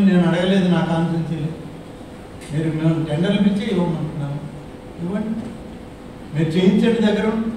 నేను అడగలేదు నా కాన్ఫిడెన్సీలో మీరు మేము టెండర్లు పిచ్చి ఇవ్వమంటున్నాము ఇవ్వండి మీరు చేయించండి దగ్గర ఉండి.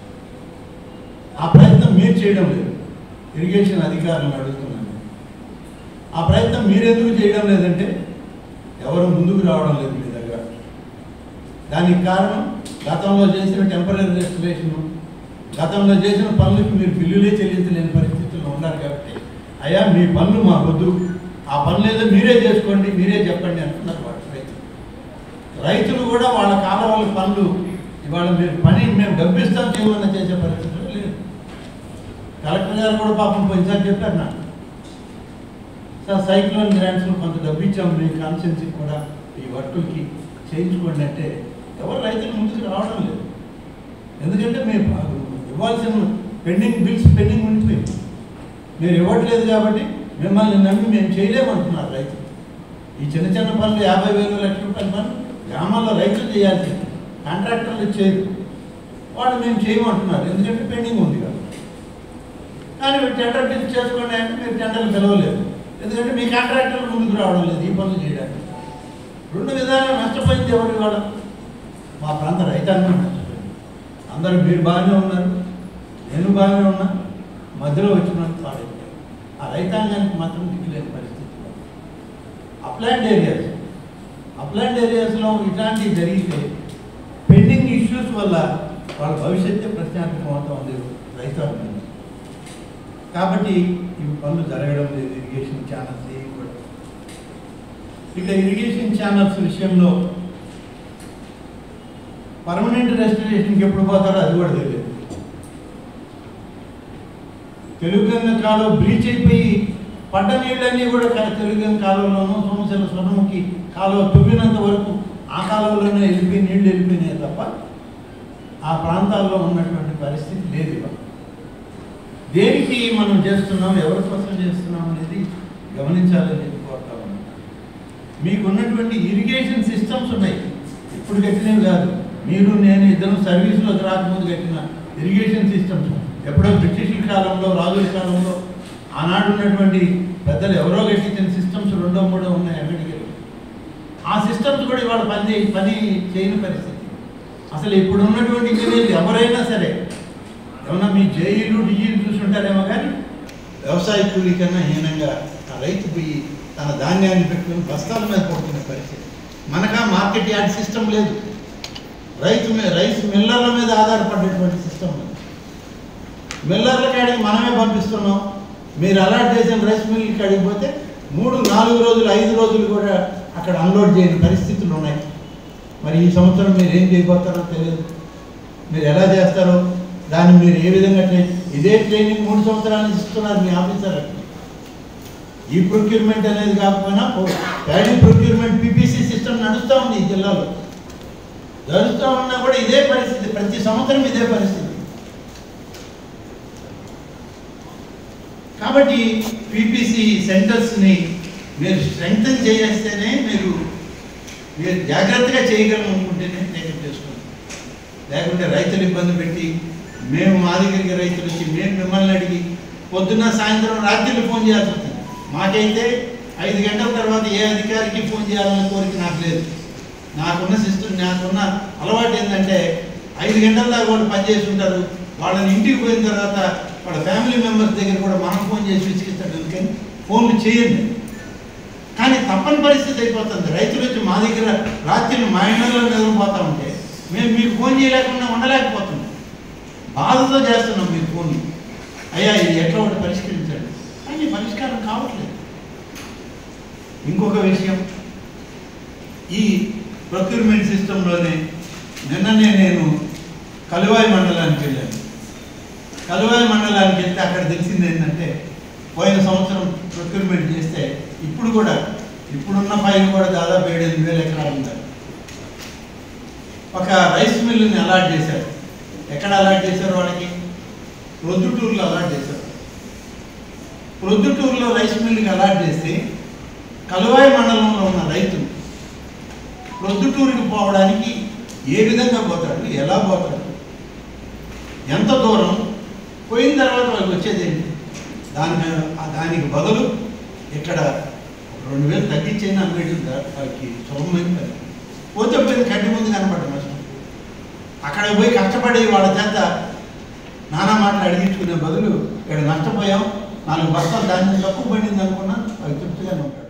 ఆ ప్రయత్నం మీరు చేయడం లేదు ఇరిగేషన్ అధికారులను అడుగుతున్నాను ఆ ప్రయత్నం మీరు ఎందుకు చేయడం లేదంటే ఎవరు ముందుకు రావడం లేదు మీ దగ్గర దానికి కారణం గతంలో చేసిన టెంపరీ రెస్టరేషన్ గతంలో చేసిన పనులకు మీరు బిల్లులే చెల్లించలేని పరిస్థితుల్లో ఉన్నారు కాబట్టి అయ్యా మీ పనులు మా వద్దు ఆ పనులు ఏదో మీరే చేసుకోండి మీరే చెప్పండి అంటున్నారు వాళ్ళు రైతులు రైతులు కూడా వాళ్ళ కాలవాళ్ళ పనులు ఇవాళ మీరు పని మేము డబ్బిస్తాం చేయమని చేసే పరిస్థితులు లేదు కలెక్టర్ గారు కూడా పాపం పోయినసారి చెప్పారు నాకు సార్ సైక్లోన్ గ్రాంట్స్లో కొంత డబ్బు ఇచ్చాము మీ కాన్సెన్సీకి కూడా ఈ వర్కులకి చేయించుకోండి అంటే ఎవరు రైతులు ముందుకు రావడం లేదు ఎందుకంటే మేము ఇవ్వాల్సిన పెండింగ్ బిల్స్ పెండింగ్ ఉండిపోయింది మీరు ఇవ్వట్లేదు కాబట్టి మిమ్మల్ని నమ్మి మేము చేయలేమంటున్నారు రైతులు ఈ చిన్న చిన్న పనులు యాభై వేలు లక్ష రూపాయల పనులు గ్రామాల్లో రైతులు చేయాల్సింది కాంట్రాక్టర్లు చేయరు వాళ్ళు మేము చేయమంటున్నారు ఎందుకంటే పెండింగ్ ఉంది కాబట్టి కానీ మీరు టెండర్ పిలిచి చేసుకోండి అంటే మీరు టెండర్లు పిలవలేదు ఎందుకంటే మీ కాంట్రాక్టర్లు ముందుకు రావడం లేదు ఈ పనులు చేయడానికి రెండు విధాలు నష్టపోయింది ఎవరు ఇవాళ మా ప్రాంత రైతాంగం నష్టపోయింది అందరూ మీరు బాగానే ఉన్నారు నేను బాగానే ఉన్నా మధ్యలో వచ్చినట్టు పాడైపోయారు ఆ రైతాంగానికి మాత్రం దిక్కులేని పరిస్థితి అప్లాండ్ ఏరియాస్ అప్లాండ్ ఏరియాస్లో ఇట్లాంటివి జరిగితే పెండింగ్ ఇష్యూస్ వల్ల వాళ్ళ భవిష్యత్తే ప్రశ్నార్థకం అవుతా ఉంది రైతాంగం కాబట్టి ఇవి పనులు జరగడం లేదు ఇరిగేషన్ ఛానల్స్ ఏవి కూడా ఇక ఇరిగేషన్ ఛానల్స్ విషయంలో పర్మనెంట్ రెస్టినేషన్కి ఎప్పుడు పోతారో అది కూడా తెలియదు తెలుగుగంగ కాలువ బ్రీచ్ అయిపోయి పడ్డ నీళ్ళన్నీ కూడా కా- తెలుగుగంగ కాలువలోనూ సోమశిల స్వర్ణముఖి కాలువ తవ్వినంత వరకు ఆ కాలువలోనే వెళ్ళిపోయి నీళ్ళు వెళ్ళిపోయినాయి తప్ప ఆ ప్రాంతాల్లో ఉన్నటువంటి పరిస్థితి లేదు ఇవాళ దేనికి మనం చేస్తున్నాం ఎవరి కోసం చేస్తున్నాం అనేది గమనించాలని చెప్పి కోరుతా ఉన్నాను మీకు ఉన్నటువంటి ఇరిగేషన్ సిస్టమ్స్ ఉన్నాయి ఇప్పుడు కట్టినవి కాదు మీరు నేను ఇద్దరు సర్వీసులోకి రాకముందు కట్టిన ఇరిగేషన్ సిస్టమ్స్ ఎప్పుడో బ్రిటిష్ కాలంలో రాజుల కాలంలో ఆనాడు ఉన్నటువంటి పెద్దలు ఎవరో కట్టించిన సిస్టమ్స్ రెండో మూడో ఉన్నాయి అమెరికాలో ఆ సిస్టమ్స్ కూడా ఇవాళ పని చేయ- పని చేయని పరిస్థితి అసలు ఇప్పుడు ఉన్నటువంటి ఇంజనీర్లు ఎవరైనా సరే ఏమన్నా మీ జేఈలు డిఈలు చూసుంటారేమో కానీ వ్యవసాయ కూలీ కన్నా హీనంగా ఆ రైతు పోయి తన ధాన్యాన్ని పెట్టుకుని బస్తాల మీద పడుతున్న పరిస్థితి మనకా మార్కెట్ యార్డ్ సిస్టమ్ లేదు రైతు మీ- రైస్ మిల్లర్ల మీద ఆధారపడేటువంటి సిస్టమ్ ఉంది మిల్లర్ల కాడికి మనమే పంపిస్తున్నాం మీరు అలాట్ చేసిన రైస్ మిల్ కాడికి పోతే మూడు నాలుగు రోజులు ఐదు రోజులు కూడా అక్కడ అన్లోడ్ చేయని పరిస్థితులు ఉన్నాయి మరి ఈ సంవత్సరం మీరు ఏం చేయబోతారో తెలియదు మీరు ఎలా చేస్తారో దాన్ని మీరు ఏ విధంగా ట్రైన్ ఇదే ట్రైనింగ్ మూడు సంవత్సరాలు ఇస్తున్నారు మీ ఆఫీసర్ ఈ ప్రొక్యూర్మెంట్ అనేది కాకపోయినా ప్యాడీ ప్రొక్యూర్మెంట్ పీపీసీ సిస్టమ్ నడుస్తూ ఉంది ఈ జిల్లాలో జరుగుతూ ఉన్నా కూడా ఇదే పరిస్థితి ప్రతి సంవత్సరం ఇదే పరిస్థితి కాబట్టి పీపీసీ సెంటర్స్ని మీరు స్ట్రెంగ్తన్ చేసేస్తేనే మీరు మీరు జాగ్రత్తగా చేయగలం అనుకుంటేనే టేకప్ చేసుకోండి లేకుంటే రైతులు ఇబ్బంది పెట్టి మేము మా దగ్గరికి రైతులు వచ్చి మేము మిమ్మల్ని అడిగి పొద్దున్న సాయంత్రం రాత్రిళ్ళు ఫోన్ చేయాల్సి వస్తుంది మాకైతే ఐదు గంటల తర్వాత ఏ అధికారికి ఫోన్ చేయాలన్న కోరిక నాకు లేదు నాకున్న సిస్టమ్ నాకున్న అలవాటు ఏంటంటే ఐదు గంటల దాకా వాళ్ళు పనిచేసి ఉంటారు వాళ్ళని ఇంటికి పోయిన తర్వాత వాళ్ళ ఫ్యామిలీ మెంబర్స్ దగ్గర కూడా మనం ఫోన్ చేసి విసిగిస్తాడు అందుకని ఫోన్లు చేయండి కానీ తప్పని పరిస్థితి అయిపోతుంది రైతులు వచ్చి మా దగ్గర రాత్రిళ్ళు మా ఇళ్ళలో నిద్రపోతా ఉంటే మేము మీకు ఫోన్ చేయలేకుండా ఉండలేకపోతున్నాం బాధతో చేస్తున్నాం మీరు ఫోన్లు అయ్యా ఇది ఎట్లా ఒకటి పరిష్కరించండి కానీ పరిష్కారం కావట్లేదు ఇంకొక విషయం ఈ ప్రొక్యూర్మెంట్ సిస్టంలోనే నిన్ననే నేను కలువాయి మండలానికి వెళ్ళాను కలువాయి మండలానికి వెళ్తే అక్కడ తెలిసింది ఏంటంటే పోయిన సంవత్సరం ప్రొక్యూర్మెంట్ చేస్తే ఇప్పుడు కూడా ఇప్పుడున్న ఫైల్ కూడా దాదాపు ఏడెనిమిది వేల ఎకరాలు ఉంటారు ఒక రైస్ మిల్లుని అలాట్ చేశారు ఎక్కడ అలాట్ చేశారు వాళ్ళకి ప్రొద్దుటూరులో అలాట్ చేశారు ప్రొద్దుటూరులో రైస్ మిల్లుకి అలాట్ చేస్తే కలువాయి మండలంలో ఉన్న రైతు ప్రొద్దుటూరుకి పోవడానికి ఏ విధంగా పోతాడు ఎలా పోతాడు ఎంత దూరం పోయిన తర్వాత వాళ్ళకి వచ్చేది ఏంటి దాని ఆ దానికి బదులు ఇక్కడ ఒక రెండు వేలు తగ్గించైనా అమ్మేయడం దా- వాళ్ళకి సులభమైన పని పోతే పోయింది కంటి ముందు కనపడ్డ నష్టం అక్కడ పోయి కష్టపడి వాళ్ళ చేత నానా మాటలు అడిగించుకునే బదులు ఇక్కడ నష్టపోయాం నాలుగు బస్తాలు దాన్ని తక్కువ పడింది అనుకున్నా అది తృప్తిగానే ఉంటాడు